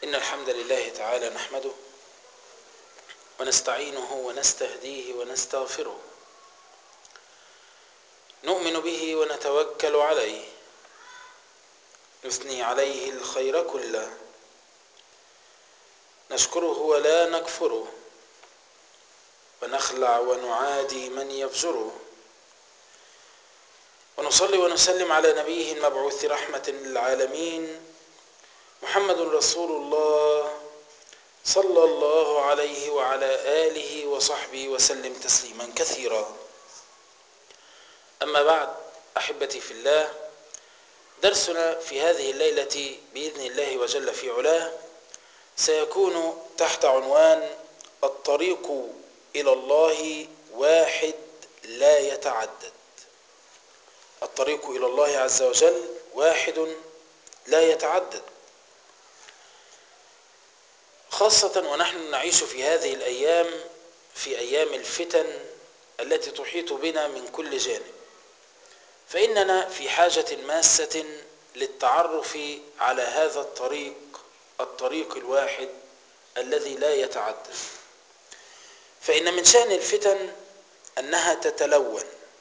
إن الحمد لله تعالى نحمده ونستعينه ونستهديه ونستغفره نؤمن به ونتوكل عليه نثني عليه الخير كله نشكره ولا نكفره ونخلع ونعادي من يفجره ونصلي ونسلم على نبيه المبعوث رحمة للعالمين محمد رسول الله صلى الله عليه وعلى آله وصحبه وسلم تسليما كثيرا أما بعد أحبتي في الله درسنا في هذه الليلة بإذن الله وجل في علاه سيكون تحت عنوان الطريق إلى الله واحد لا يتعدد الطريق إلى الله عز وجل واحد لا يتعدد خاصة ونحن نعيش في هذه الأيام في أيام الفتن التي تحيط بنا من كل جانب فإننا في حاجة ماسة للتعرف على هذا الطريق الطريق الواحد الذي لا يتعدد فإن من شأن الفتن أنها تتلون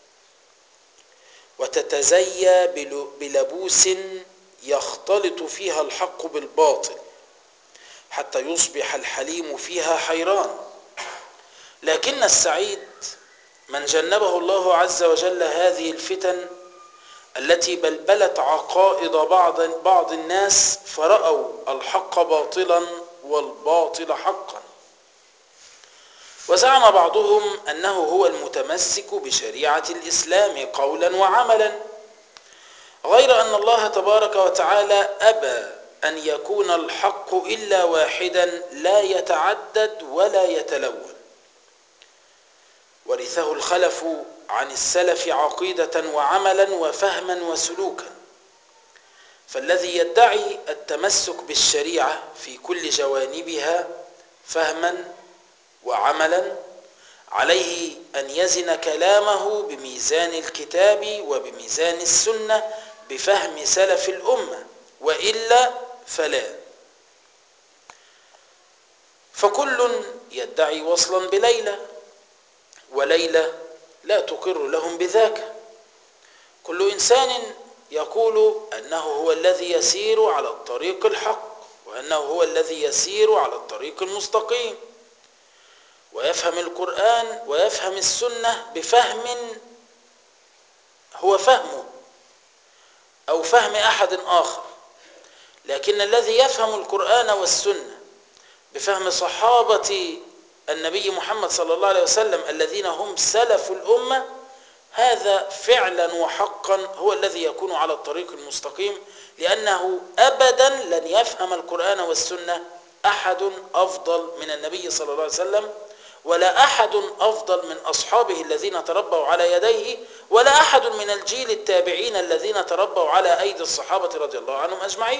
وتتزيى بلبوس يختلط فيها الحق بالباطل حتى يصبح الحليم فيها حيران لكن السعيد من جنبه الله عز وجل هذه الفتن التي بلبلت عقائد بعض بعض الناس فرأوا الحق باطلا والباطل حقا وزعم بعضهم أنه هو المتمسك بشريعة الإسلام قولا وعملا غير أن الله تبارك وتعالى أبى أن يكون الحق إلا واحدا لا يتعدد ولا يتلون ورثه الخلف عن السلف عقيدة وعملا وفهما وسلوكا فالذي يدعي التمسك بالشريعة في كل جوانبها فهما وعملا عليه أن يزن كلامه بميزان الكتاب وبميزان السنة بفهم سلف الأمة وإلا فلا فكل يدعي وصلا بليلى وليلى لا تقر لهم بذاك كل إنسان يقول أنه هو الذي يسير على الطريق الحق وأنه هو الذي يسير على الطريق المستقيم ويفهم القرآن ويفهم السنة بفهم هو فهمه أو فهم أحد آخر لكن الذي يفهم القرآن والسنة بفهم صحابة النبي محمد صلى الله عليه وسلم الذين هم سلف الأمة هذا فعلا وحقا هو الذي يكون على الطريق المستقيم لأنه أبدا لن يفهم القرآن والسنة أحد أفضل من النبي صلى الله عليه وسلم ولا أحد أفضل من أصحابه الذين تربوا على يديه ولا أحد من الجيل التابعين الذين تربوا على أيدي الصحابة رضي الله عنهم أجمعين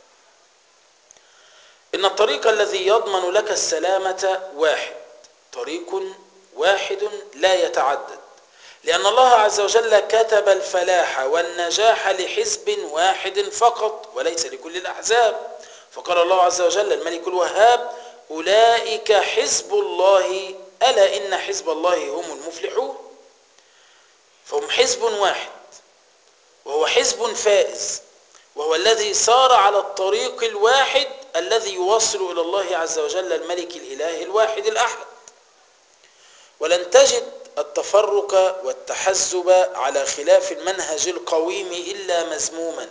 إن الطريق الذي يضمن لك السلامة واحد طريق واحد لا يتعدد لأن الله عز وجل كتب الفلاح والنجاح لحزب واحد فقط وليس لكل الأحزاب فقال الله عز وجل الملك الوهاب أولئك حزب الله ألا إن حزب الله هم المفلحون فهم حزب واحد وهو حزب فائز وهو الذي سار على الطريق الواحد الذي يوصل إلى الله عز وجل الملك الإله الواحد الأحد ولن تجد التفرق والتحزب على خلاف المنهج القويم إلا مزموما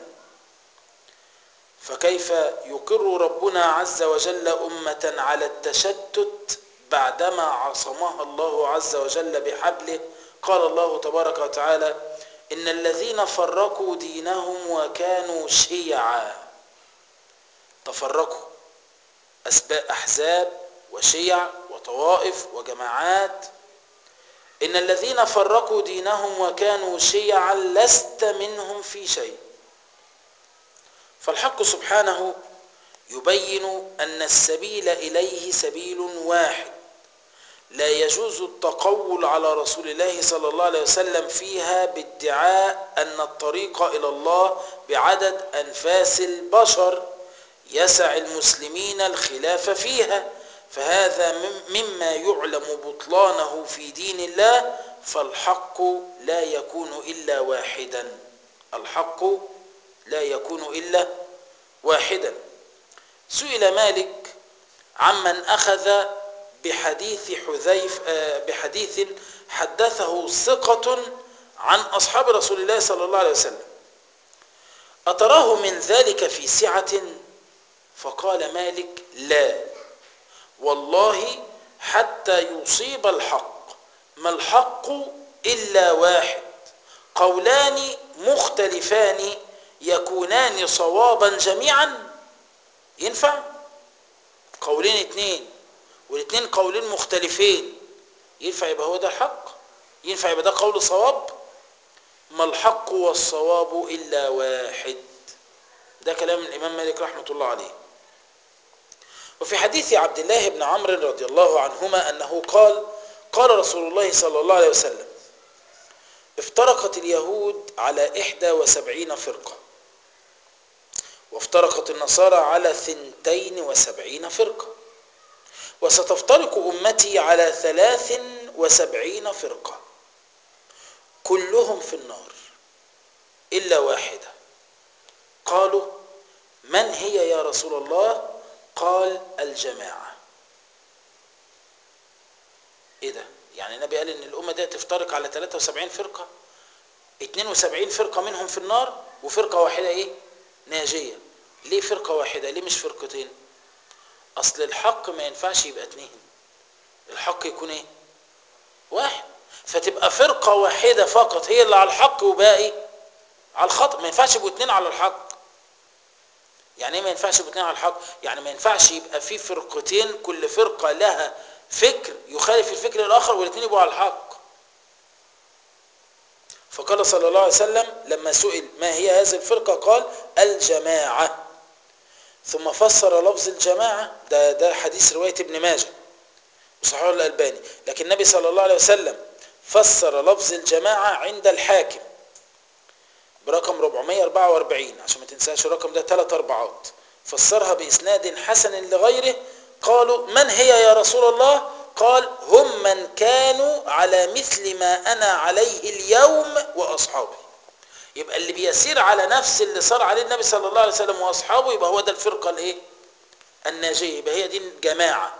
فكيف يقر ربنا عز وجل أمة على التشتت بعدما عصمها الله عز وجل بحبله قال الله تبارك وتعالى إن الذين فرقوا دينهم وكانوا شيعا تفرقوا أحزاب وشيع وطوائف وجماعات إن الذين فرقوا دينهم وكانوا شيعا لست منهم في شيء فالحق سبحانه يبين أن السبيل إليه سبيل واحد لا يجوز التقول على رسول الله صلى الله عليه وسلم فيها بادعاء أن الطريق إلى الله بعدد أنفاس البشر يسع المسلمين الخلاف فيها فهذا مما يعلم بطلانه في دين الله فالحق لا يكون إلا واحدا الحق لا يكون إلا واحدا سئل مالك عمن أخذ بحديث حذيف بحديث حدثه ثقة عن أصحاب رسول الله صلى الله عليه وسلم أتراه من ذلك في سعة فقال مالك لا والله حتى يصيب الحق ما الحق إلا واحد قولان مختلفان يكونان صوابا جميعا ينفع قولين اتنين والاثنين قولين مختلفين ينفع يبقى هو ده الحق ينفع يبقى ده قول صواب ما الحق والصواب إلا واحد ده كلام الإمام مالك رحمة الله عليه وفي حديث عبد الله بن عمرو رضي الله عنهما أنه قال قال رسول الله صلى الله عليه وسلم افترقت اليهود على إحدى وسبعين فرقة وافترقت النصارى على ثنتين وسبعين فرقة وستفترق أمتي على ثلاث وسبعين فرقة كلهم في النار إلا واحدة قالوا من هي يا رسول الله قال الجماعة ايه ده يعني النبي قال ان الامة دي تفترق على 73 فرقة 72 فرقة منهم في النار وفرقة واحدة ايه ناجية ليه فرقة واحدة ليه مش فرقتين اصل الحق ما ينفعش يبقى اتنين الحق يكون ايه واحد فتبقى فرقة واحدة فقط هي اللي على الحق وباقي على الخطأ ما ينفعش يبقوا اتنين على الحق يعني ايه ما ينفعش يبقوا اتنين على الحق يعني ما ينفعش يبقى في فرقتين كل فرقة لها فكر يخالف الفكر الاخر والاثنين يبقوا على الحق فقال صلى الله عليه وسلم لما سئل ما هي هذه الفرقة قال الجماعة ثم فسر لفظ الجماعة ده ده حديث رواية ابن ماجه وصححه الألباني لكن النبي صلى الله عليه وسلم فسر لفظ الجماعة عند الحاكم برقم 444 عشان ما تنساش الرقم ده ثلاث أربعات فسرها بإسناد حسن لغيره قالوا من هي يا رسول الله قال هم من كانوا على مثل ما أنا عليه اليوم وأصحابي يبقى اللي بيسير على نفس اللي صار عليه النبي صلى الله عليه وسلم وأصحابه يبقى هو ده الفرقة الايه الناجية يبقى هي دي الجماعة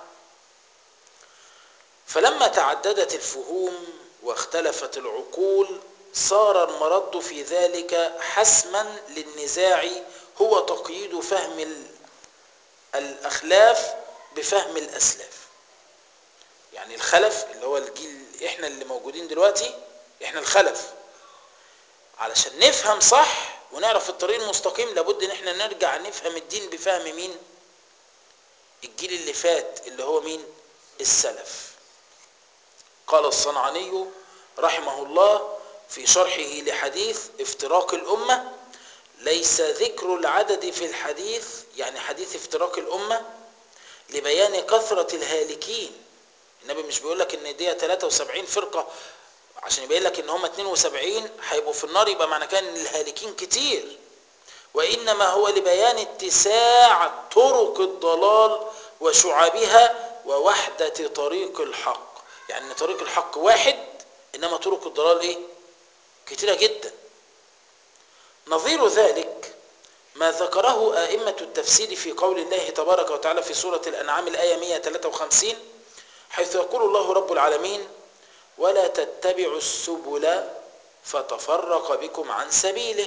فلما تعددت الفهوم واختلفت العقول صار المرد في ذلك حسما للنزاع هو تقييد فهم الأخلاف بفهم الأسلاف يعني الخلف اللي هو الجيل احنا اللي موجودين دلوقتي احنا الخلف علشان نفهم صح ونعرف الطريق المستقيم لابد ان احنا نرجع نفهم الدين بفهم مين الجيل اللي فات اللي هو مين السلف قال الصنعاني رحمه الله في شرحه لحديث افتراق الأمة ليس ذكر العدد في الحديث يعني حديث افتراق الأمة لبيان كثرة الهالكين النبي مش بيقول لك ان دي 73 فرقة عشان يبين لك ان هم 72 هيبقوا في النار يبقى معنى كده ان الهالكين كتير وانما هو لبيان اتساع طرق الضلال وشعبها ووحدة طريق الحق يعني ان طريق الحق واحد انما طرق الضلال ايه كتيرة جدا نظير ذلك ما ذكره آئمة التفسير في قول الله تبارك وتعالى في سورة الأنعام الآية 153 حيث يقول الله رب العالمين ولا تتبعوا السبل فتفرق بكم عن سبيله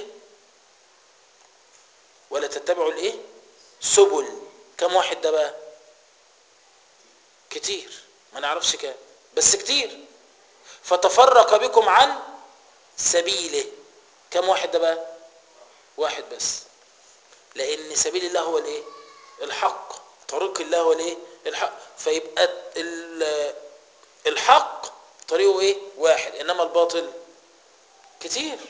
ولا تتبعوا الايه سبل كم واحد ده بقى كتير ما نعرفش كام بس كتير فتفرق بكم عن سبيله كم واحد ده بقى واحد بس لان سبيل الله هو الايه الحق طريق الله هو الايه الحق فيبقى الحق طريقه ايه واحد انما الباطل كتير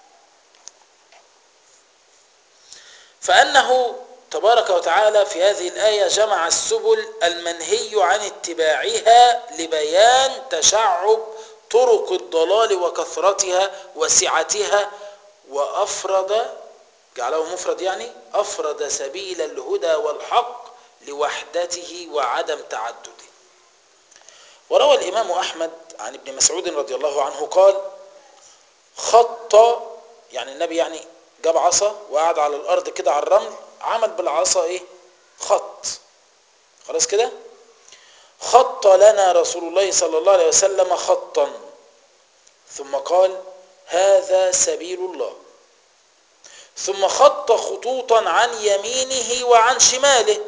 فانه تبارك وتعالى في هذه الآية جمع السبل المنهي عن اتباعها لبيان تشعب طرق الضلال وكثرتها وسعتها وأفرد جعله مفرد يعني أفرد سبيل الهدى والحق لوحدته وعدم تعدده وروى الإمام أحمد عن ابن مسعود رضي الله عنه قال خط يعني النبي يعني جاب عصا وقعد على الأرض كده على الرمل عمل بالعصا إيه خط خلاص كده خط لنا رسول الله صلى الله عليه وسلم خطا ثم قال هذا سبيل الله ثم خط خطوطا عن يمينه وعن شماله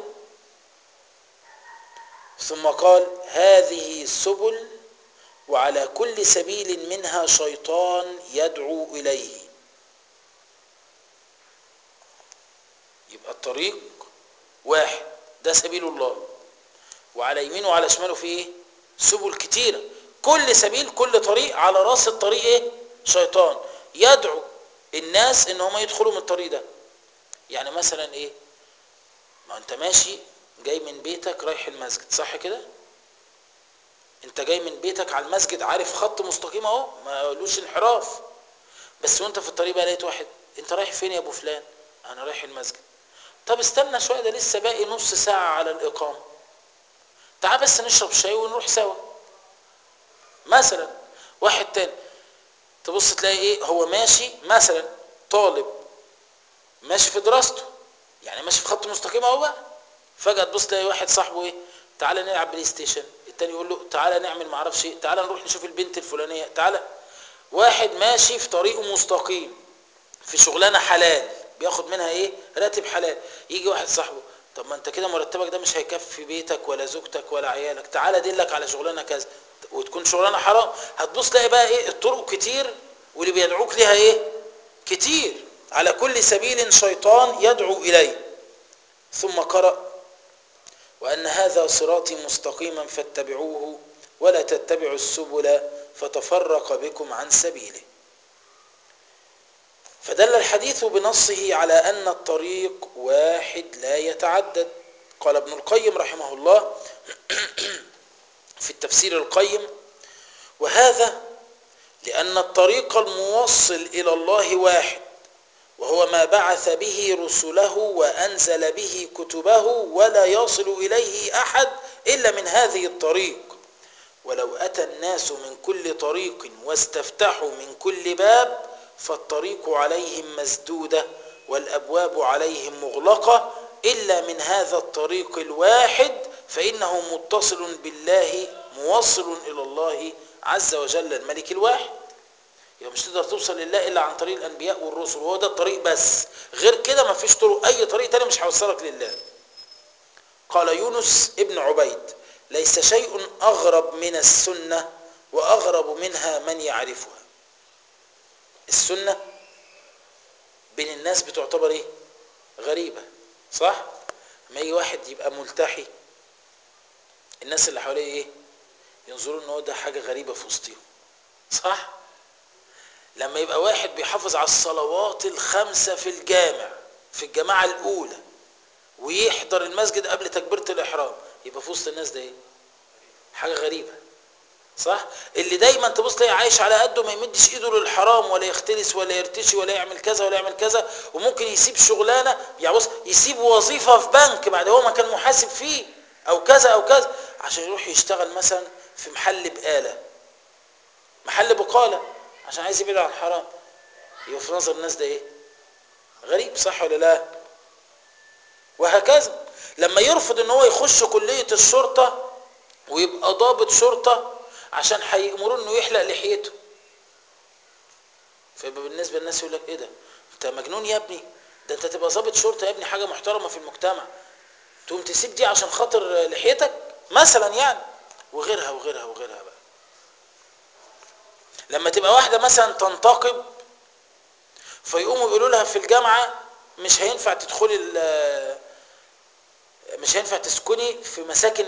ثم قال هذه السبل وعلى كل سبيل منها شيطان يدعو إليه يبقى الطريق واحد ده سبيل الله وعلى يمينه وعلى شماله في ايه سبل كتيرة كل سبيل كل طريق على راس الطريق ايه شيطان يدعو الناس ان هم يدخلوا من الطريق ده يعني مثلا ايه ما انت ماشي جاي من بيتك رايح المسجد صح كده انت جاي من بيتك على المسجد عارف خط مستقيم اهو ما قالوش انحراف بس وانت في الطريق بقى لقيت واحد انت رايح فين يا ابو فلان انا رايح المسجد طب استنى شويه ده لسه باقي نص ساعه على الاقامه تعال بس نشرب شاي ونروح سوا مثلا واحد تاني تبص تلاقي ايه هو ماشي مثلا طالب ماشي في دراسته يعني ماشي في خط مستقيم اهو بقى فجاه تبص تلاقي واحد صاحبه ايه تعالى نلعب بلاي ستيشن التاني يقول له تعالى نعمل معرفش ايه تعالى نروح نشوف البنت الفلانيه تعالى واحد ماشي في طريقه مستقيم في شغلانه حلال بياخد منها ايه راتب حلال يجي واحد صاحبه طب ما انت كده مرتبك ده مش هيكفي بيتك ولا زوجتك ولا عيالك تعالى ادلك على شغلانه كذا وتكون شغلانه حرام هتبص تلاقي بقى ايه الطرق كتير واللي بيدعوك ليها ايه كتير على كل سبيل شيطان يدعو اليه ثم قرأ وأن هذا صراطي مستقيما فاتبعوه ولا تتبعوا السبل فتفرق بكم عن سبيله فدل الحديث بنصه على أن الطريق واحد لا يتعدد قال ابن القيم رحمه الله في التفسير القيم وهذا لأن الطريق الموصل إلى الله واحد وهو ما بعث به رسله وأنزل به كتبه ولا يصل إليه أحد إلا من هذه الطريق ولو أتى الناس من كل طريق واستفتحوا من كل باب فالطريق عليهم مسدودة والأبواب عليهم مغلقة إلا من هذا الطريق الواحد فإنه متصل بالله موصل إلى الله عز وجل الملك الواحد يبقى مش تقدر توصل لله الا عن طريق الانبياء والرسل وهو ده الطريق بس غير كده ما فيش طرق اي طريق تاني مش هيوصلك لله قال يونس ابن عبيد ليس شيء اغرب من السنه واغرب منها من يعرفها السنه بين الناس بتعتبر ايه غريبه صح لما يجي واحد يبقى ملتحي الناس اللي حواليه ايه ينظروا ان هو ده حاجه غريبه في وسطهم صح لما يبقى واحد بيحافظ على الصلوات الخمسة في الجامع في الجماعة الأولى ويحضر المسجد قبل تكبيرة الإحرام يبقى في وسط الناس ده إيه؟ حاجة غريبة صح؟ اللي دايما تبص تلاقي عايش على قده ما يمدش ايده للحرام ولا يختلس ولا يرتشي ولا يعمل كذا ولا يعمل كذا وممكن يسيب شغلانه يعني بص يسيب وظيفه في بنك بعد هو ما كان محاسب فيه او كذا او كذا عشان يروح يشتغل مثلا في محل بقاله محل بقاله عشان عايز يبعد عن الحرام يبقى في نظر الناس ده ايه غريب صح ولا لا وهكذا لما يرفض ان هو يخش كلية الشرطة ويبقى ضابط شرطة عشان هيأمروه انه يحلق لحيته فيبقى بالنسبة للناس يقول لك ايه ده انت مجنون يا ابني ده انت تبقى ضابط شرطة يا ابني حاجة محترمة في المجتمع تقوم تسيب دي عشان خاطر لحيتك مثلا يعني وغيرها وغيرها وغيرها بقى لما تبقى واحدة مثلا تنتقب فيقوموا يقولوا لها في الجامعة مش هينفع تدخلي مش هينفع تسكني في مساكن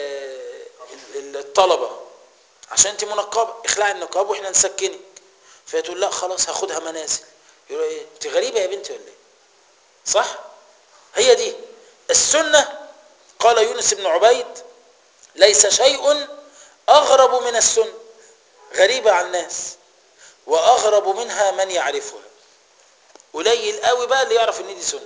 الطلبة عشان انت منقبة اخلعي النقاب واحنا نسكنك فهي تقول لا خلاص هاخدها منازل يقولوا ايه انت غريبة يا بنتي ولا ايه صح هي دي السنة قال يونس بن عبيد ليس شيء اغرب من السنه غريبة عن الناس وأغرب منها من يعرفها قليل قوي بقى اللي يعرف ان دي سنه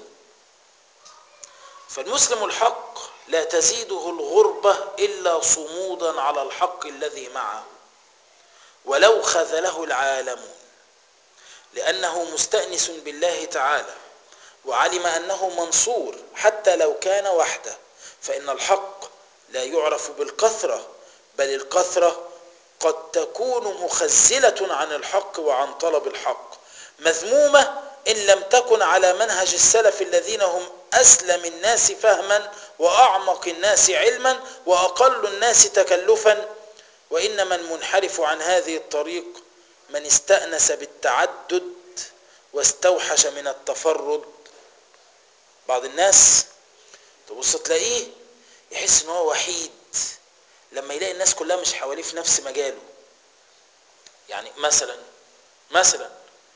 فالمسلم الحق لا تزيده الغربة إلا صمودا على الحق الذي معه ولو خذله العالمون لأنه مستأنس بالله تعالى وعلم أنه منصور حتى لو كان وحده فإن الحق لا يعرف بالكثرة بل الكثرة قد تكون مخزلة عن الحق وعن طلب الحق مذمومة إن لم تكن على منهج السلف الذين هم أسلم الناس فهما وأعمق الناس علما وأقل الناس تكلفا وإنما المنحرف عن هذه الطريق من استأنس بالتعدد واستوحش من التفرد بعض الناس تبص تلاقيه يحس ان هو وحيد لما يلاقي الناس كلها مش حواليه في نفس مجاله يعني مثلا مثلا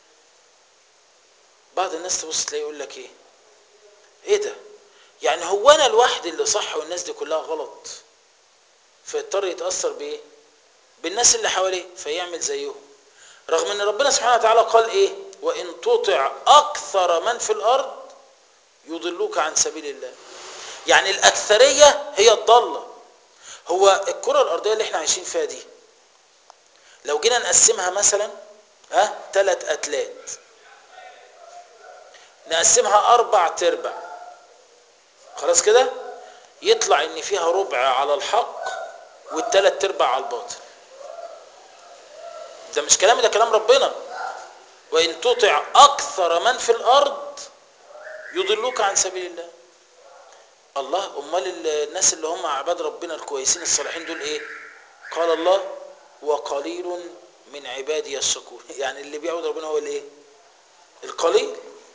بعض الناس تبص تلاقيه يقول لك ايه ايه ده يعني هو انا لوحدي اللي صح والناس دي كلها غلط فيضطر يتاثر بايه بالناس اللي حواليه فيعمل زيهم رغم ان ربنا سبحانه وتعالى قال ايه وان تطع اكثر من في الارض يضلوك عن سبيل الله يعني الاكثريه هي الضاله هو الكره الارضيه اللي احنا عايشين فيها دي لو جينا نقسمها مثلا ها ثلاث اتلات نقسمها اربع تربع خلاص كده يطلع ان فيها ربع على الحق والثلاث ارباع على الباطل ده مش كلامي ده كلام ربنا وان تطع اكثر من في الارض يضلوك عن سبيل الله الله امال الناس اللي هم عباد ربنا الكويسين الصالحين دول ايه قال الله وقليل من عبادي الشكور يعني اللي بيعبد ربنا هو الايه القليل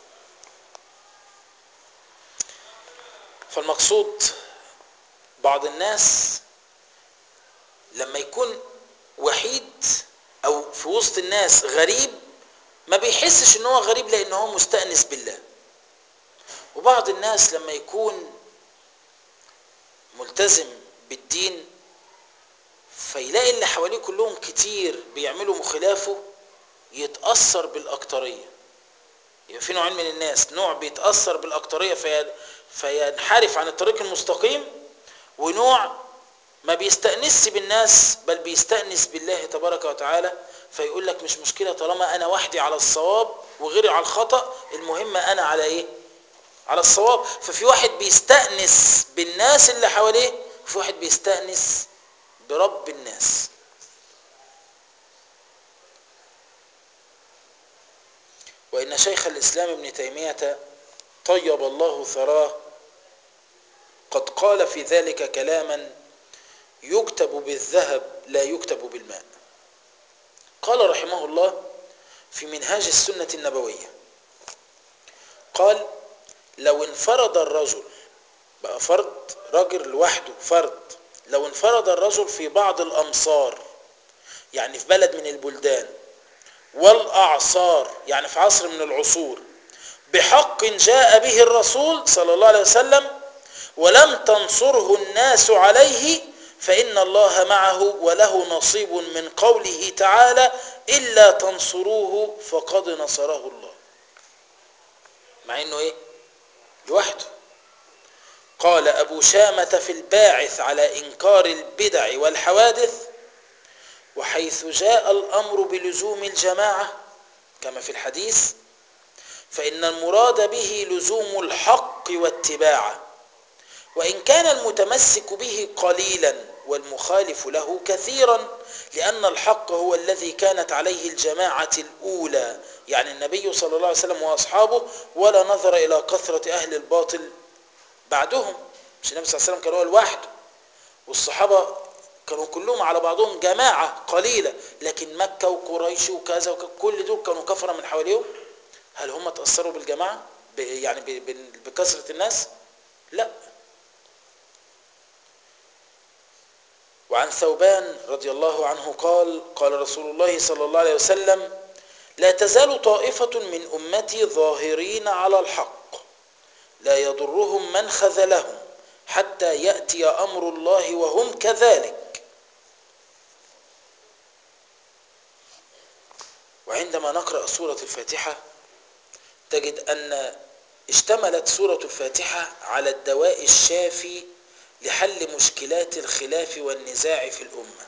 فالمقصود بعض الناس لما يكون وحيد او في وسط الناس غريب ما بيحسش ان هو غريب لان هو مستأنس بالله وبعض الناس لما يكون ملتزم بالدين فيلاقي اللي حواليه كلهم كتير بيعملوا مخلافه يتأثر بالأكترية يبقى في نوعين من الناس نوع بيتأثر بالأكترية في فينحرف عن الطريق المستقيم ونوع ما بيستأنس بالناس بل بيستأنس بالله تبارك وتعالى فيقول لك مش مشكلة طالما أنا وحدي على الصواب وغيري على الخطأ المهم أنا على إيه على الصواب ففي واحد بيستأنس بالناس اللي حواليه وفي واحد بيستأنس برب الناس وإن شيخ الإسلام ابن تيمية طيب الله ثراه قد قال في ذلك كلاما يكتب بالذهب لا يكتب بالماء قال رحمه الله في منهاج السنة النبوية قال لو انفرد الرجل بقى فرد راجل لوحده فرد لو انفرد الرجل في بعض الأمصار يعني في بلد من البلدان والأعصار يعني في عصر من العصور بحق جاء به الرسول صلى الله عليه وسلم ولم تنصره الناس عليه فإن الله معه وله نصيب من قوله تعالى إلا تنصروه فقد نصره الله مع إنه إيه لوحده قال أبو شامة في الباعث على إنكار البدع والحوادث وحيث جاء الأمر بلزوم الجماعة كما في الحديث فإن المراد به لزوم الحق واتباعه وإن كان المتمسك به قليلا والمخالف له كثيرا لأن الحق هو الذي كانت عليه الجماعة الأولى يعني النبي صلى الله عليه وسلم وأصحابه ولا نظر إلى كثرة أهل الباطل بعدهم مش النبي صلى الله عليه وسلم كان هو لوحده والصحابة كانوا كلهم على بعضهم جماعة قليلة لكن مكة وقريش وكذا وكذا كل دول كانوا كفرة من حواليهم هل هم تأثروا بالجماعة يعني بكثرة الناس لا وعن ثوبان رضي الله عنه قال قال رسول الله صلى الله عليه وسلم لا تزال طائفة من أمتي ظاهرين على الحق لا يضرهم من خذلهم حتى يأتي أمر الله وهم كذلك وعندما نقرأ سورة الفاتحة تجد أن اشتملت سورة الفاتحة على الدواء الشافي لحل مشكلات الخلاف والنزاع في الأمة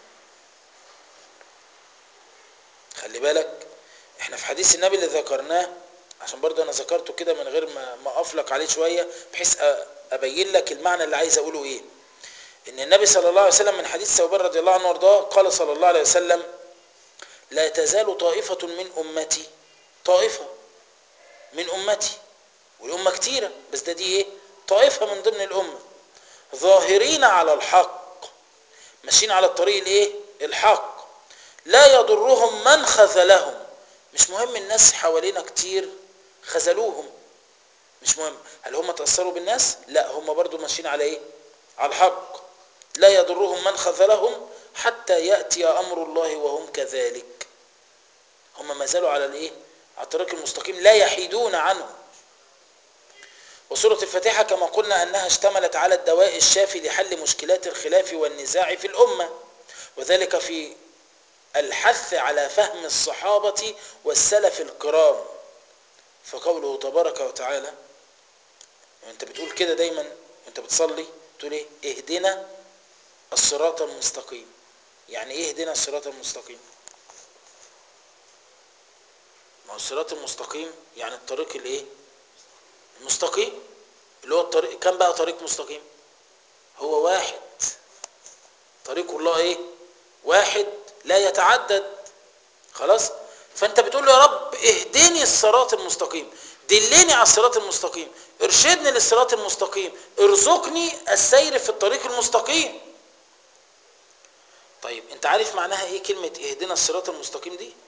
خلي بالك احنا في حديث النبي اللي ذكرناه عشان برضه انا ذكرته كده من غير ما ما افلق عليه شويه بحيث ابين لك المعنى اللي عايز اقوله ايه ان النبي صلى الله عليه وسلم من حديث ثوبان رضي الله عنه وارضاه قال صلى الله عليه وسلم لا تزال طائفة من أمتي طائفة من أمتي والأمة كتيرة بس ده دي إيه طائفة من ضمن الأمة ظاهرين على الحق ماشيين على الطريق الإيه الحق لا يضرهم من خذلهم مش مهم الناس حوالينا كتير خذلوهم مش مهم هل هم تأثروا بالناس لا هم برضو ماشيين على إيه على الحق لا يضرهم من خذلهم حتى يأتي أمر الله وهم كذلك هم ما زالوا على الإيه على الطريق المستقيم لا يحيدون عنه وسورة الفاتحة كما قلنا أنها اشتملت على الدواء الشافي لحل مشكلات الخلاف والنزاع في الأمة وذلك في الحث على فهم الصحابة والسلف الكرام فقوله تبارك وتعالى وانت بتقول كده دايما وانت بتصلي تقول ايه اهدنا الصراط المستقيم يعني ايه اهدنا الصراط المستقيم ما هو الصراط المستقيم يعني الطريق الايه المستقيم اللي هو الطريق كم بقى طريق مستقيم هو واحد طريق الله ايه واحد لا يتعدد خلاص فانت بتقول له يا رب اهدني الصراط المستقيم دلني على الصراط المستقيم ارشدني للصراط المستقيم ارزقني السير في الطريق المستقيم طيب انت عارف معناها ايه كلمة اهدنا الصراط المستقيم دي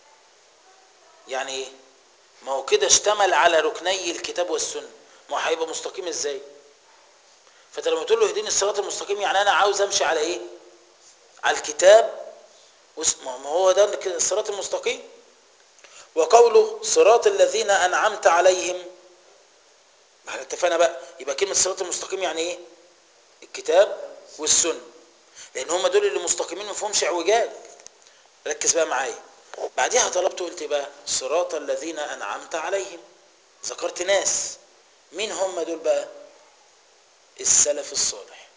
يعني ايه ما هو كده اشتمل على ركني الكتاب والسنة ما هو هيبقى مستقيم ازاي فانت لما تقول له اهدني الصراط المستقيم يعني انا عاوز امشي على ايه على الكتاب ما هو ده الصراط المستقيم وقوله صراط الذين انعمت عليهم احنا اتفقنا بقى يبقى كلمه الصراط المستقيم يعني ايه الكتاب والسنه لان هم دول اللي مستقيمين ما فيهمش اعوجاج ركز بقى معايا بعديها طلبت قلت بقى صراط الذين انعمت عليهم ذكرت ناس مين هم دول بقى السلف الصالح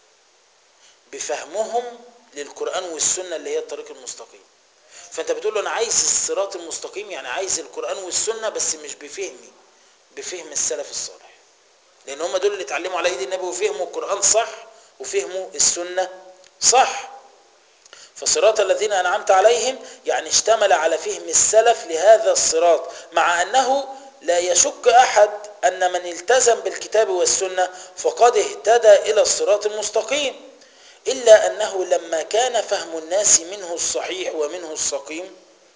بفهمهم للقرآن والسنة اللي هي الطريق المستقيم فانت بتقول له انا عايز الصراط المستقيم يعني عايز القرآن والسنة بس مش بفهمي بفهم السلف الصالح لان هم دول اللي اتعلموا على ايدي النبي وفهموا القرآن صح وفهموا السنة صح فصراط الذين أنعمت عليهم يعني اشتمل على فهم السلف لهذا الصراط مع أنه لا يشك أحد أن من التزم بالكتاب والسنة فقد اهتدى إلى الصراط المستقيم إلا أنه لما كان فهم الناس منه الصحيح ومنه السقيم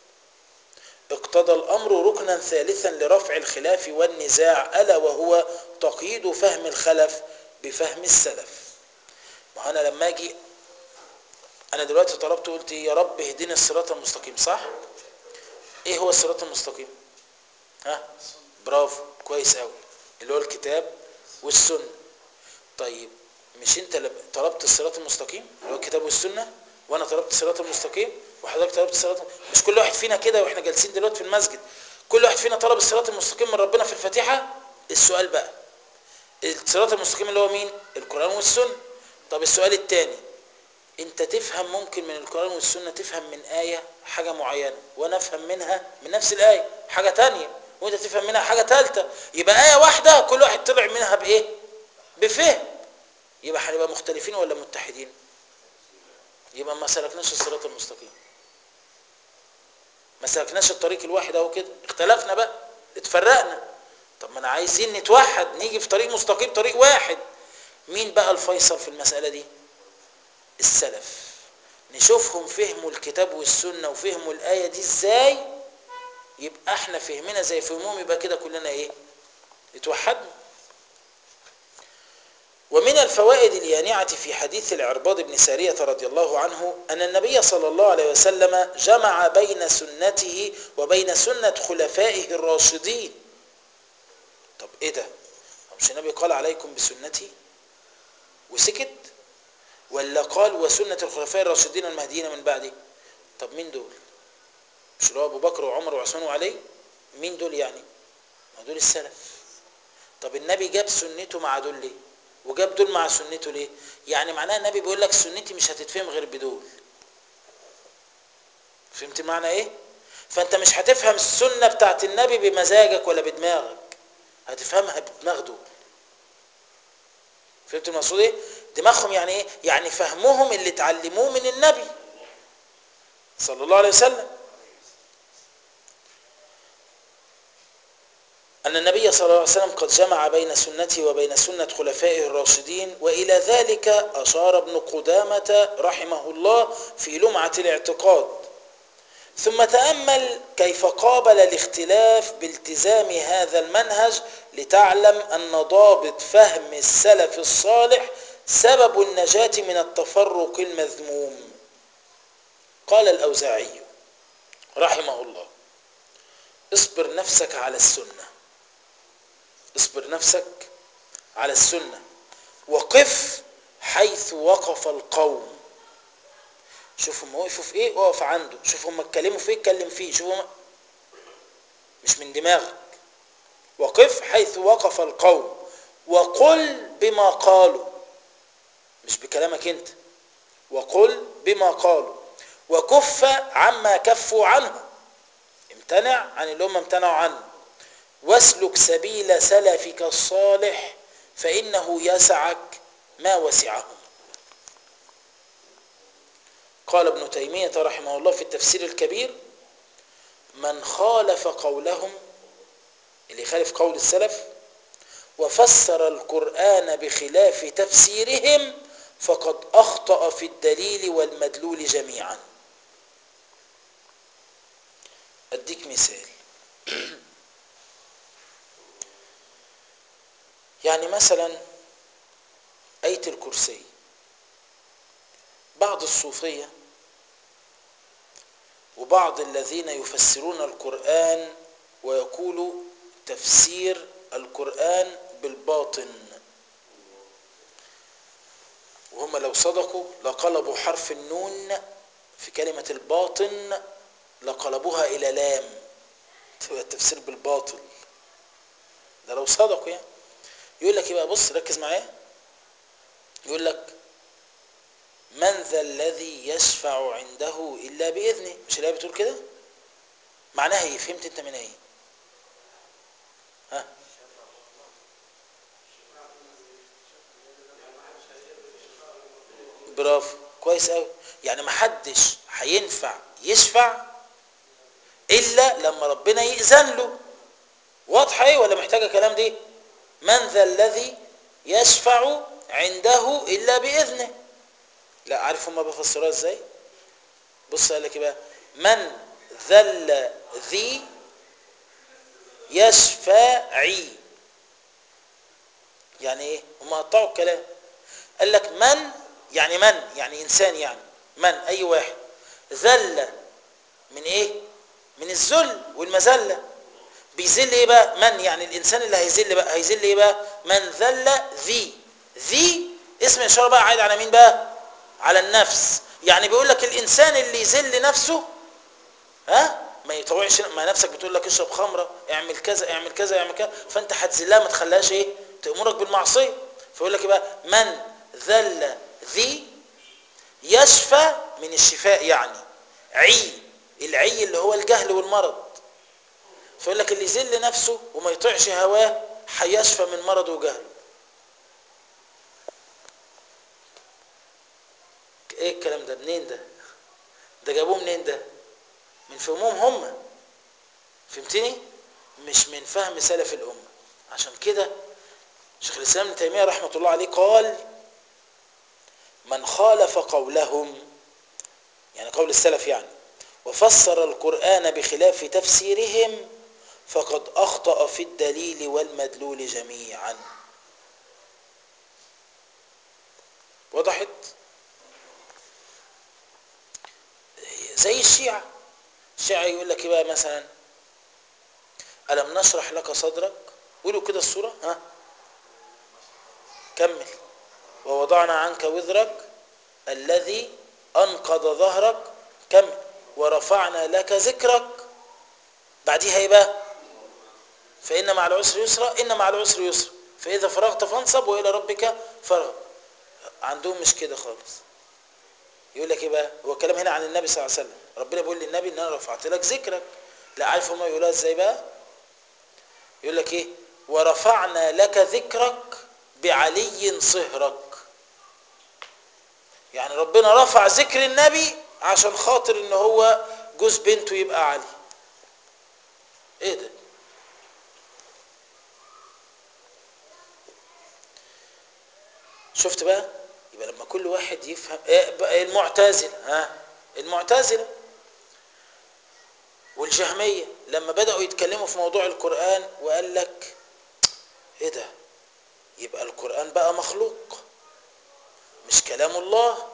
اقتضى الأمر ركنا ثالثا لرفع الخلاف والنزاع ألا وهو تقييد فهم الخلف بفهم السلف ما أنا لما أجي أنا دلوقتي طلبت قلت يا رب اهدني الصراط المستقيم صح؟ إيه هو الصراط المستقيم؟ ها؟ برافو كويس قوي اللي هو الكتاب والسنة طيب مش انت اللي طلبت الصراط المستقيم اللي هو الكتاب والسنه وانا طلبت الصراط المستقيم وحضرتك طلبت الصراط مش كل واحد فينا كده واحنا جالسين دلوقتي في المسجد كل واحد فينا طلب الصراط المستقيم من ربنا في الفاتحه السؤال بقى الصراط المستقيم اللي هو مين القران والسنه طب السؤال الثاني انت تفهم ممكن من القران والسنه تفهم من ايه حاجه معينه وانا افهم منها من نفس الايه حاجه ثانيه وانت تفهم منها حاجه ثالثه يبقى ايه واحده كل واحد طلع منها بايه بفهم يبقى هنبقى مختلفين ولا متحدين يبقى ما سلكناش الصراط المستقيم ما سلكناش الطريق الواحد اهو كده اختلفنا بقى اتفرقنا طب ما انا عايزين نتوحد نيجي في طريق مستقيم طريق واحد مين بقى الفيصل في المسألة دي السلف نشوفهم فهموا الكتاب والسنة وفهموا الآية دي ازاي يبقى احنا فهمنا زي فهمهم يبقى كده كلنا ايه اتوحدنا ومن الفوائد اليانعة في حديث العرباض بن سارية رضي الله عنه أن النبي صلى الله عليه وسلم جمع بين سنته وبين سنة خلفائه الراشدين طب ايه ده مش النبي قال عليكم بسنتي وسكت ولا قال وسنة الخلفاء الراشدين المهديين من بعدي طب مين دول مش اللي هو ابو بكر وعمر وعثمان وعلي مين دول يعني ما دول السلف طب النبي جاب سنته مع دول ليه وجاب دول مع سنته ليه يعني معناه النبي بيقول لك سنتي مش هتتفهم غير بدول فهمت معنى ايه فانت مش هتفهم السنة بتاعت النبي بمزاجك ولا بدماغك هتفهمها بدماغ دول فهمت المقصود ايه دماغهم يعني ايه يعني فهمهم اللي اتعلموه من النبي صلى الله عليه وسلم أن النبي صلى الله عليه وسلم قد جمع بين سنته وبين سنة خلفائه الراشدين وإلى ذلك أشار ابن قدامة رحمه الله في لمعة الاعتقاد ثم تأمل كيف قابل الاختلاف بالتزام هذا المنهج لتعلم أن ضابط فهم السلف الصالح سبب النجاة من التفرق المذموم قال الأوزاعي رحمه الله اصبر نفسك على السنة اصبر نفسك على السنة وقف حيث وقف القوم شوف هم وقفوا في ايه اقف عنده شوف هم اتكلموا في ايه اتكلم فيه شوف هم مش من دماغك وقف حيث وقف القوم وقل بما قالوا مش بكلامك انت وقل بما قالوا وكف عما كفوا عنه امتنع عن اللي هم امتنعوا عنه واسلك سبيل سلفك الصالح فإنه يسعك ما وسعهم قال ابن تيمية رحمه الله في التفسير الكبير من خالف قولهم اللي يخالف قول السلف وفسر القرآن بخلاف تفسيرهم فقد أخطأ في الدليل والمدلول جميعا أديك مثال يعني مثلا آية الكرسي بعض الصوفية وبعض الذين يفسرون القرآن ويقولوا تفسير القرآن بالباطن وهم لو صدقوا لقلبوا حرف النون في كلمة الباطن لقلبوها إلى لام تبقى التفسير بالباطل ده لو صدقوا يعني يقول لك يبقى بص ركز معايا يقول لك من ذا الذي يشفع عنده إلا بإذنه مش اللي بتقول كده معناها ايه فهمت انت من ايه ها برافو كويس قوي يعني ما حدش هينفع يشفع الا لما ربنا يأذن له واضحه ايه ولا محتاجه كلام دي من ذا الذي يشفع عنده الا باذنه لا عارف هما بيفسروها ازاي بص قال لك بقى من ذا الذي يشفعي يعني ايه هم قطعوا الكلام قال لك من يعني من يعني انسان يعني من اي واحد ذل من ايه من الذل والمذله بيذل ايه بقى من يعني الانسان اللي هيذل بقى هيذل ايه بقى من ذل ذي ذي اسم اشاره بقى عايد على مين بقى على النفس يعني بيقول لك الانسان اللي يذل نفسه ها ما يطوعش ما نفسك بتقول لك اشرب خمره اعمل كذا اعمل كذا اعمل كذا فانت هتذلها ما تخليهاش ايه تامرك بالمعصيه فيقول لك بقى من ذل ذي يشفى من الشفاء يعني عي العي اللي هو الجهل والمرض فيقول لك اللي يذل نفسه وما يطيعش هواه هيشفى من مرضه وجهله ايه الكلام ده منين ده ده جابوه منين ده من فهمهم هم فهمتني مش من فهم سلف الامه عشان كده شيخ الاسلام ابن تيميه رحمه الله عليه قال من خالف قولهم يعني قول السلف يعني وفسر القرآن بخلاف تفسيرهم فقد أخطأ في الدليل والمدلول جميعا وضحت زي الشيعة الشيعة يقول لك بقى مثلا ألم نشرح لك صدرك قولوا كده الصورة ها كمل ووضعنا عنك وزرك الذي أنقض ظهرك كمل ورفعنا لك ذكرك بعديها ايه بقى فإن مع العسر يسرا إن مع العسر يسرا فإذا فرغت فانصب وإلى ربك فرغ عندهم مش كده خالص يقول لك ايه بقى هو الكلام هنا عن النبي صلى الله عليه وسلم ربنا بيقول للنبي ان انا رفعت لك ذكرك لا عارف هم يقولوها ازاي بقى يقول لك ايه ورفعنا لك ذكرك بعلي صهرك يعني ربنا رفع ذكر النبي عشان خاطر ان هو جوز بنته يبقى علي ايه ده شفت بقى يبقى لما كل واحد يفهم إيه بقى المعتزله ها المعتزله والجهميه لما بداوا يتكلموا في موضوع القران وقال لك ايه ده يبقى القران بقى مخلوق مش كلام الله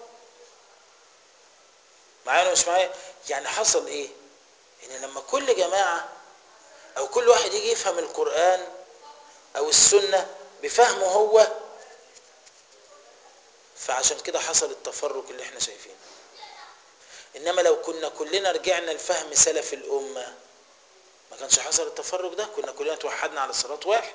معايا ولا مش معايا يعني حصل ايه ان لما كل جماعه او كل واحد يجي يفهم القران او السنه بفهمه هو فعشان كده حصل التفرق اللي احنا شايفينه انما لو كنا كلنا رجعنا لفهم سلف الامه ما كانش حصل التفرق ده كنا كلنا توحدنا على صراط واحد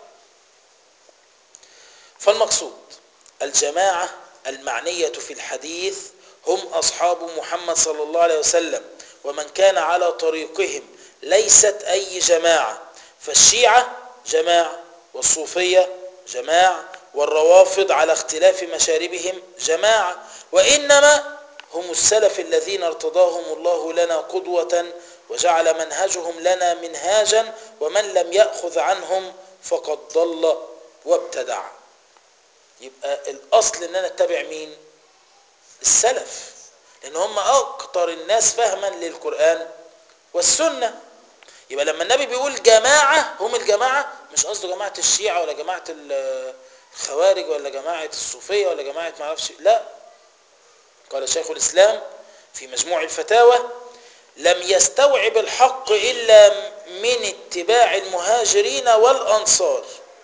فالمقصود الجماعه المعنيه في الحديث هم اصحاب محمد صلى الله عليه وسلم ومن كان على طريقهم ليست اي جماعه فالشيعه جماعه والصوفيه جماعه والروافض على اختلاف مشاربهم جماعة وإنما هم السلف الذين ارتضاهم الله لنا قدوة وجعل منهجهم لنا منهاجا ومن لم يأخذ عنهم فقد ضل وابتدع يبقى الأصل أن أنا اتبع مين السلف لأن هم أكتر الناس فهما للقرآن والسنة يبقى لما النبي بيقول جماعة هم الجماعة مش قصده جماعة الشيعة ولا جماعة الخوارج ولا جماعة الصوفية ولا جماعة ما اعرفش لا قال شيخ الإسلام في مجموع الفتاوى لم يستوعب الحق إلا من اتباع المهاجرين والأنصار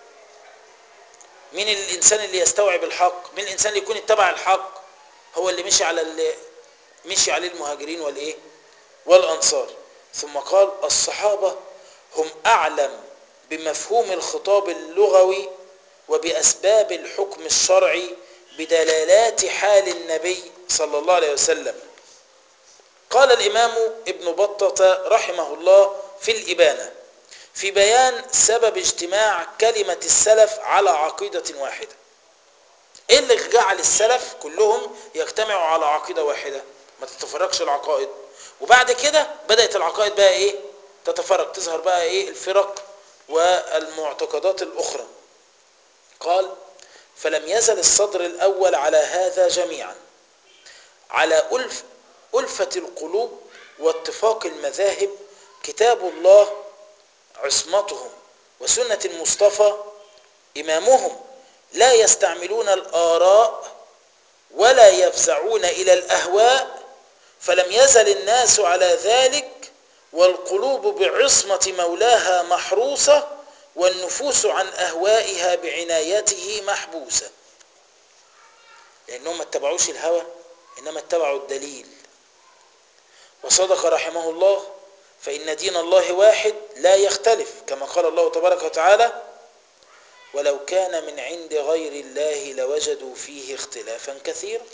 مين الإنسان اللي يستوعب الحق مين الإنسان اللي يكون اتبع الحق هو اللي مشي على اللي مشي عليه المهاجرين والإيه والأنصار ثم قال الصحابة هم أعلم بمفهوم الخطاب اللغوي وبأسباب الحكم الشرعي بدلالات حال النبي صلى الله عليه وسلم قال الإمام ابن بطة رحمه الله في الإبانة في بيان سبب اجتماع كلمة السلف على عقيدة واحدة ايه اللي جعل السلف كلهم يجتمعوا على عقيدة واحدة ما تتفرقش العقائد وبعد كده بدأت العقائد بقى ايه تتفرق تظهر بقى ايه الفرق والمعتقدات الأخرى قال فلم يزل الصدر الأول على هذا جميعا على ألف ألفة القلوب واتفاق المذاهب كتاب الله عصمتهم وسنة المصطفى إمامهم لا يستعملون الآراء ولا يفزعون إلى الأهواء فلم يزل الناس على ذلك والقلوب بعصمة مولاها محروسة والنفوس عن أهوائها بعنايته محبوسة لأنهم ما اتبعوش الهوى إنما اتبعوا الدليل وصدق رحمه الله فإن دين الله واحد لا يختلف كما قال الله تبارك وتعالى ولو كان من عند غير الله لوجدوا فيه اختلافا كثيرا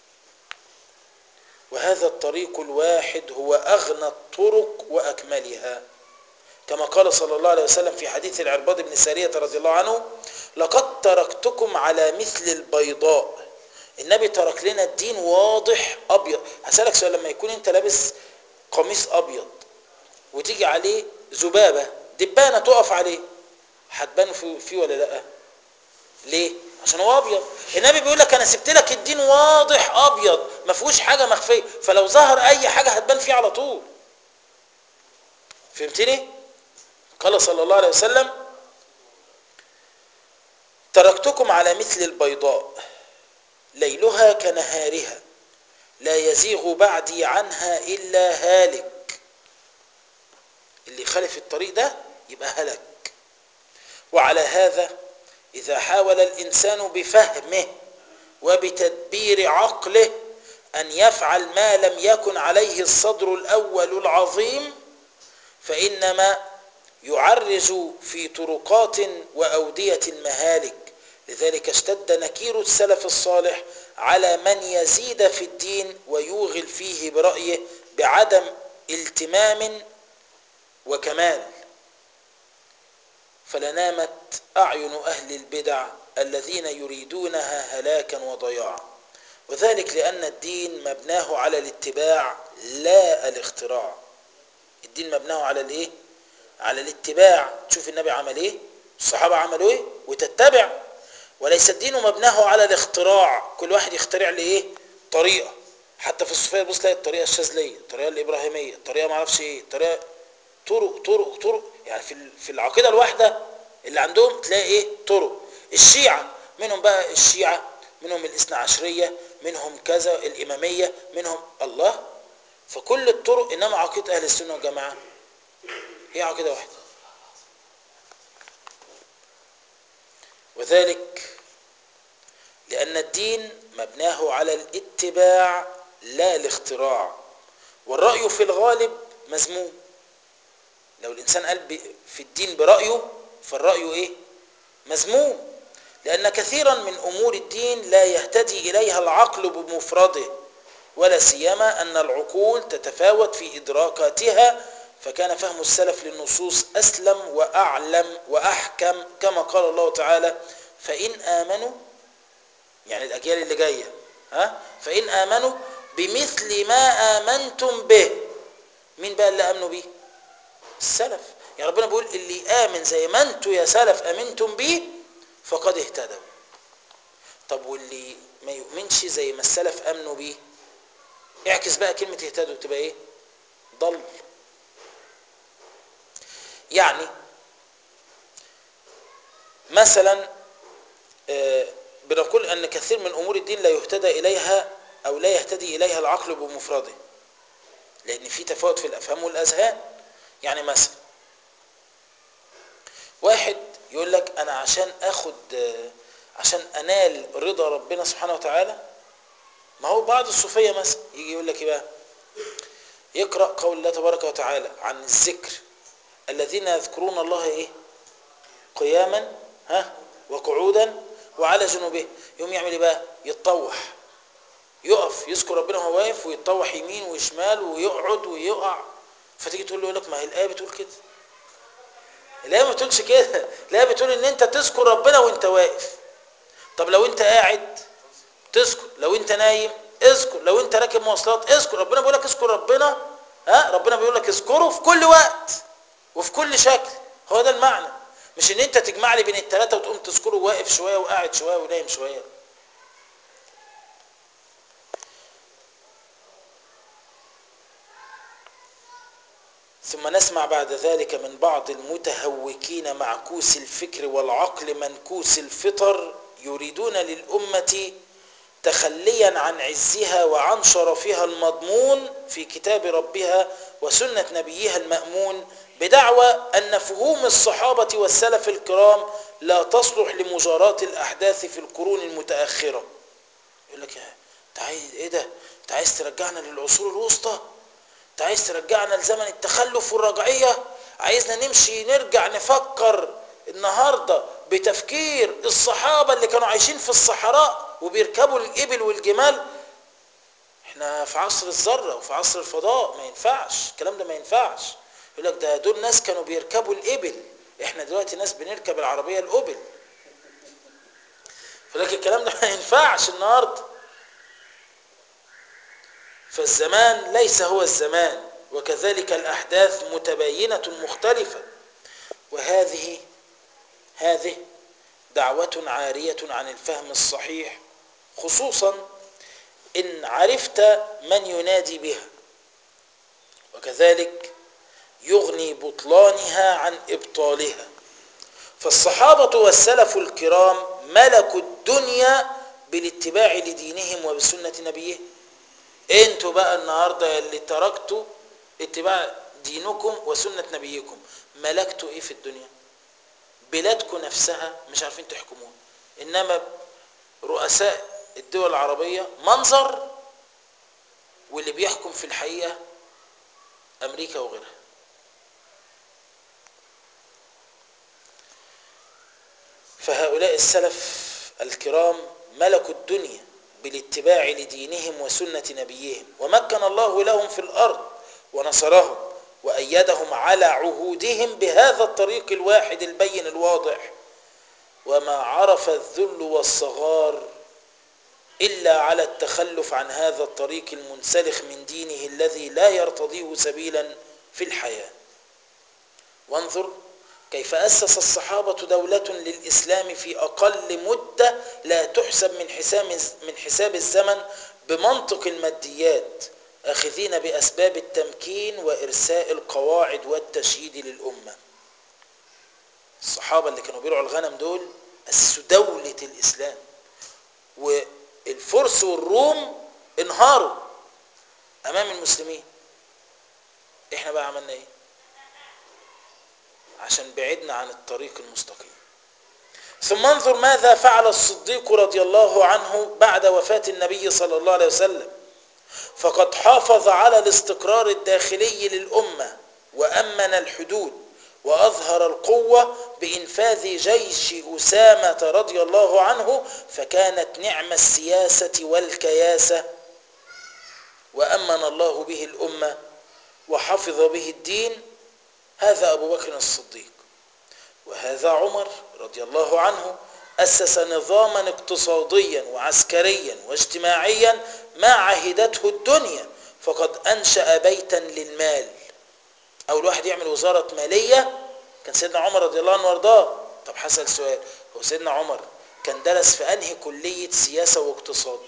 وهذا الطريق الواحد هو أغنى الطرق وأكملها كما قال صلى الله عليه وسلم في حديث العرباض بن سارية رضي الله عنه لقد تركتكم على مثل البيضاء النبي ترك لنا الدين واضح أبيض هسألك سؤال لما يكون انت لابس قميص أبيض وتيجي عليه ذبابة دبانة تقف عليه هتبان فيه ولا لا ليه عشان هو ابيض النبي بيقول لك انا سبت لك الدين واضح ابيض ما فيهوش حاجه مخفيه فلو ظهر اي حاجه هتبان فيه على طول فهمتني قال صلى الله عليه وسلم تركتكم على مثل البيضاء ليلها كنهارها لا يزيغ بعدي عنها الا هالك اللي خالف الطريق ده يبقى هلك وعلى هذا إذا حاول الإنسان بفهمه وبتدبير عقله أن يفعل ما لم يكن عليه الصدر الأول العظيم فإنما يعرج في طرقات وأودية المهالك لذلك اشتد نكير السلف الصالح على من يزيد في الدين ويوغل فيه برأيه بعدم التمام وكمال فلنامت أعين أهل البدع الذين يريدونها هلاكا وضياعا وذلك لأن الدين مبناه على الاتباع لا الاختراع الدين مبناه على الايه على الاتباع تشوف النبي عمل ايه الصحابة عملوا ايه وتتبع وليس الدين مبناه على الاختراع كل واحد يخترع لايه طريقة حتى في الصوفية تبص تلاقي الطريقة الشاذلية الطريقة الإبراهيمية الطريقة ما اعرفش ايه الطريقة طرق طرق طرق يعني في في العقيدة الواحدة اللي عندهم تلاقي ايه طرق الشيعة منهم بقى الشيعة منهم الاثنى عشرية منهم كذا الإمامية منهم الله فكل الطرق إنما عقيدة أهل السنة والجماعة هي عقيدة واحدة وذلك لأن الدين مبناه على الاتباع لا الاختراع والرأي في الغالب مذموم لو الإنسان قال في الدين برأيه فالرأي إيه مذموم لأن كثيرا من أمور الدين لا يهتدي إليها العقل بمفرده ولا سيما أن العقول تتفاوت في إدراكاتها فكان فهم السلف للنصوص أسلم وأعلم وأحكم كما قال الله تعالى فإن آمنوا يعني الأجيال اللي جاية ها فإن آمنوا بمثل ما آمنتم به مين بقى اللي آمنوا به السلف يعني ربنا بيقول اللي آمن زي ما انتوا يا سلف آمنتم به فقد اهتدوا طب واللي ما يؤمنش زي ما السلف امنوا بيه اعكس بقى كلمة اهتدوا تبقى ايه ضل يعني مثلا آه بنقول ان كثير من امور الدين لا يهتدى اليها او لا يهتدي اليها العقل بمفرده لان في تفاوت في الافهام والاذهان يعني مثلا واحد يقول لك انا عشان اخد عشان انال رضا ربنا سبحانه وتعالى ما هو بعض الصوفيه مثلا يجي يقول لك ايه بقى يقرا قول الله تبارك وتعالى عن الذكر الذين يذكرون الله ايه قياما ها وقعودا وعلى جنوبه يقوم يعمل ايه بقى يتطوح يقف يذكر ربنا وهو واقف ويتطوح يمين وشمال ويقعد ويقع فتيجي تقول له يقول لك ما هي الايه بتقول كده الآية ما بتقولش كده الآية بتقول ان انت تذكر ربنا وانت واقف طب لو انت قاعد تذكر لو انت نايم اذكر لو انت راكب مواصلات اذكر ربنا بيقول لك اذكر ربنا ها ربنا بيقول لك اذكره في كل وقت وفي كل شكل هو ده المعنى مش ان انت تجمع لي بين الثلاثه وتقوم تذكره واقف شويه وقاعد شويه ونايم شويه ثم نسمع بعد ذلك من بعض المتهوكين معكوس الفكر والعقل منكوس الفطر يريدون للأمة تخليا عن عزها وعن شرفها المضمون في كتاب ربها وسنة نبيها المأمون بدعوى أن فهوم الصحابة والسلف الكرام لا تصلح لمجاراة الأحداث في القرون المتأخرة يقول لك انت عايز ايه ده انت عايز ترجعنا للعصور الوسطى انت عايز ترجعنا لزمن التخلف والرجعية عايزنا نمشي نرجع نفكر النهاردة بتفكير الصحابة اللي كانوا عايشين في الصحراء وبيركبوا الإبل والجمال احنا في عصر الذرة وفي عصر الفضاء ما ينفعش الكلام ده ما ينفعش يقول لك ده دول ناس كانوا بيركبوا الإبل احنا دلوقتي ناس بنركب العربية الأوبل فلكن الكلام ده ما ينفعش النهارده فالزمان ليس هو الزمان وكذلك الأحداث متباينة مختلفة وهذه هذه دعوة عارية عن الفهم الصحيح خصوصا إن عرفت من ينادي بها وكذلك يغني بطلانها عن إبطالها فالصحابة والسلف الكرام ملكوا الدنيا بالاتباع لدينهم وبسنة نبيهم انتوا بقى النهاردة اللي تركتوا اتباع دينكم وسنة نبيكم ملكتوا ايه في الدنيا بلادكم نفسها مش عارفين تحكموها انما رؤساء الدول العربية منظر واللي بيحكم في الحقيقة امريكا وغيرها فهؤلاء السلف الكرام ملكوا الدنيا بالاتباع لدينهم وسنة نبيهم ومكن الله لهم في الأرض ونصرهم وأيدهم على عهودهم بهذا الطريق الواحد البين الواضح وما عرف الذل والصغار إلا على التخلف عن هذا الطريق المنسلخ من دينه الذي لا يرتضيه سبيلا في الحياة وانظر كيف أسس الصحابة دولة للإسلام في أقل مدة لا تحسب من حساب من حساب الزمن بمنطق الماديات آخذين بأسباب التمكين وإرساء القواعد والتشييد للأمة الصحابة اللي كانوا بيرعوا الغنم دول أسسوا دولة الإسلام والفرس والروم انهاروا أمام المسلمين إحنا بقى عملنا إيه عشان بعدنا عن الطريق المستقيم ثم انظر ماذا فعل الصديق رضي الله عنه بعد وفاة النبي صلى الله عليه وسلم فقد حافظ على الاستقرار الداخلي للأمة وأمن الحدود وأظهر القوة بإنفاذ جيش أسامة رضي الله عنه فكانت نعم السياسة والكياسة وأمن الله به الأمة وحفظ به الدين هذا أبو بكر الصديق وهذا عمر رضي الله عنه أسس نظاما اقتصاديا وعسكريا واجتماعيا ما عهدته الدنيا فقد أنشأ بيتا للمال أول واحد يعمل وزارة مالية كان سيدنا عمر رضي الله عنه وارضاه طب حصل سؤال هو سيدنا عمر كان درس في أنهي كلية سياسة واقتصاد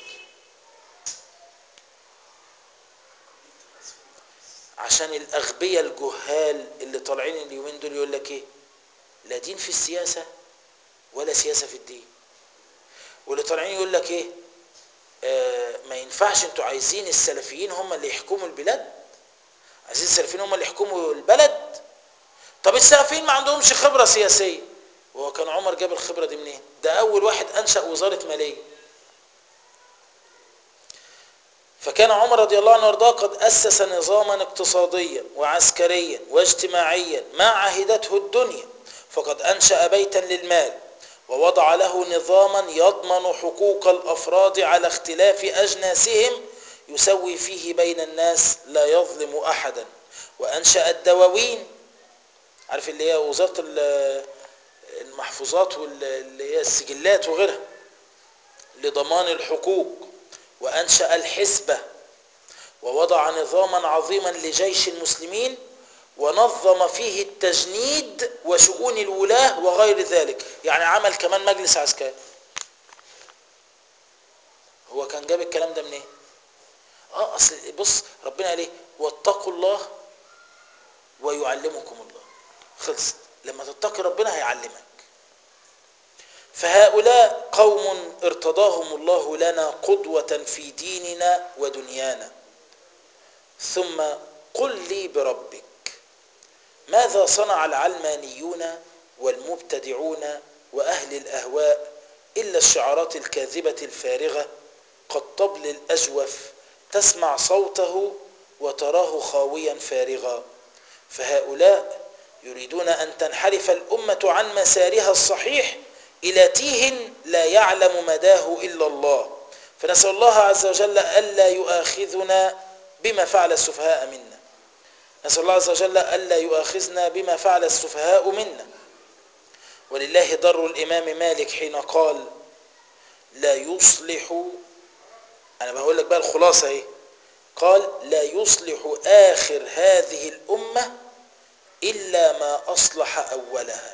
عشان الأغبياء الجهال اللي طالعين اليومين دول يقول لك ايه لا دين في السياسة ولا سياسة في الدين واللي طالعين يقول لك ايه آه ما ينفعش انتوا عايزين السلفيين هم اللي يحكموا البلاد عايزين السلفيين هم اللي يحكموا البلد طب السلفيين ما عندهمش خبرة سياسية وهو كان عمر جاب الخبرة دي منين ده أول واحد أنشأ وزارة مالية فكان عمر رضي الله عنه وارضاه قد أسس نظاما اقتصاديا وعسكريا واجتماعيا ما عهدته الدنيا فقد أنشأ بيتا للمال ووضع له نظاما يضمن حقوق الأفراد على اختلاف أجناسهم يسوي فيه بين الناس لا يظلم أحدا وأنشأ الدواوين عارف اللي هي وزارة المحفوظات واللي هي السجلات وغيرها لضمان الحقوق وأنشأ الحسبة ووضع نظاما عظيما لجيش المسلمين ونظم فيه التجنيد وشؤون الولاة وغير ذلك يعني عمل كمان مجلس عسكري هو كان جاب الكلام ده منين إيه؟ اه اصل بص ربنا قال ايه واتقوا الله ويعلمكم الله خلصت لما تتقي ربنا هيعلمك فهؤلاء قوم ارتضاهم الله لنا قدوة في ديننا ودنيانا ثم قل لي بربك ماذا صنع العلمانيون والمبتدعون وأهل الأهواء إلا الشعارات الكاذبة الفارغة كالطبل الأجوف تسمع صوته وتراه خاويا فارغا فهؤلاء يريدون أن تنحرف الأمة عن مسارها الصحيح إلى تيه لا يعلم مداه إلا الله فنسأل الله عز وجل ألا يؤاخذنا بما فعل السفهاء منا نسأل الله عز وجل ألا يؤاخذنا بما فعل السفهاء منا ولله ضر الإمام مالك حين قال لا يصلح أنا بقول لك بقى الخلاصة إيه قال لا يصلح آخر هذه الأمة إلا ما أصلح أولها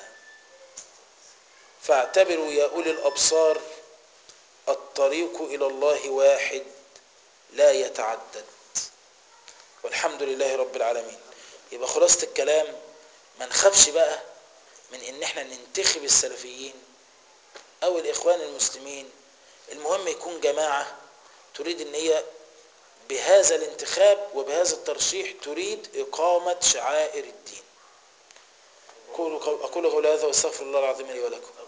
فاعتبروا يا أولي الأبصار الطريق إلى الله واحد لا يتعدد والحمد لله رب العالمين يبقى خلاصة الكلام ما نخافش بقى من ان احنا ننتخب السلفيين او الاخوان المسلمين المهم يكون جماعة تريد ان هي بهذا الانتخاب وبهذا الترشيح تريد اقامة شعائر الدين أقول قولي هذا واستغفر الله العظيم لي ولكم